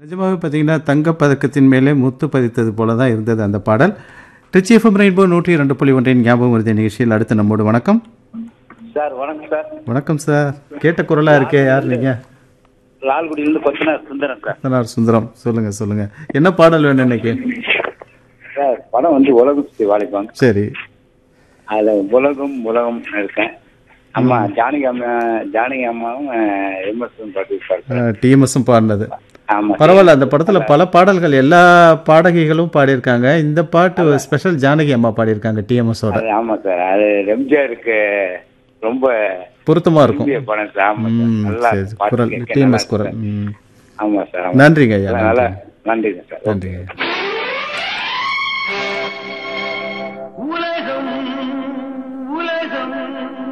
நிஜமாவே பார்த்தீங்கன்னா தங்கப் பதக்கத்தின் மேலே முத்து பதித்தது போல தான் இருந்தது அந்த பாடல் ட்ரிச்சி எஃப்எம் ரெயின்போ நூற்றி ரெண்டு புள்ளி ஒன்றின் ஞாபகம் வருது நிகழ்ச்சியில் அடுத்து நம்மோடு வணக்கம் சார் வணக்கம் சார் வணக்கம் சார் கேட்ட குரலாக இருக்கே யார் நீங்கள் லால்குடியிலிருந்து கொத்தனார் சுந்தரம் சார் சனார் சுந்தரம் சொல்லுங்கள் சொல்லுங்கள் என்ன பாடல் வேணும் இன்னைக்கு சார் படம் வந்து உலகம் சுற்றி வாலிபான் சரி அதுல உலகம் உலகம் இருக்கேன் அம்மா ஜானகி அம்மா ஜானகி அம்மாவும் எம்எஸ் பாட்டு டிஎம்எஸும் பாடினது ஆமா பரவாயில்ல அந்த படத்தில் பல பாடல்கள் எல்லா பாடகிகளும் பாடியிருக்காங்க இந்த பாட்டு ஸ்பெஷல் ஜானகி அம்மா பாடியிருக்காங்க டிஎம்எஸோட அது ஆமா சார் அது எம்ஜிஆருக்கு ரொம்ப பொருத்தமாக இருக்கும் விரும்பிய படம் சார் ஆமா சார் ம் நல்லா சரி பாட்டு குரல் கேட்க நல்லா டிஎம்எஸ் இருக்கு குரல் சார். ம் ஆமா சார் ஆமா நன்றிங்க ஐயா நல்லா நன்றி நன்றிங்க சார் நன்றிங்க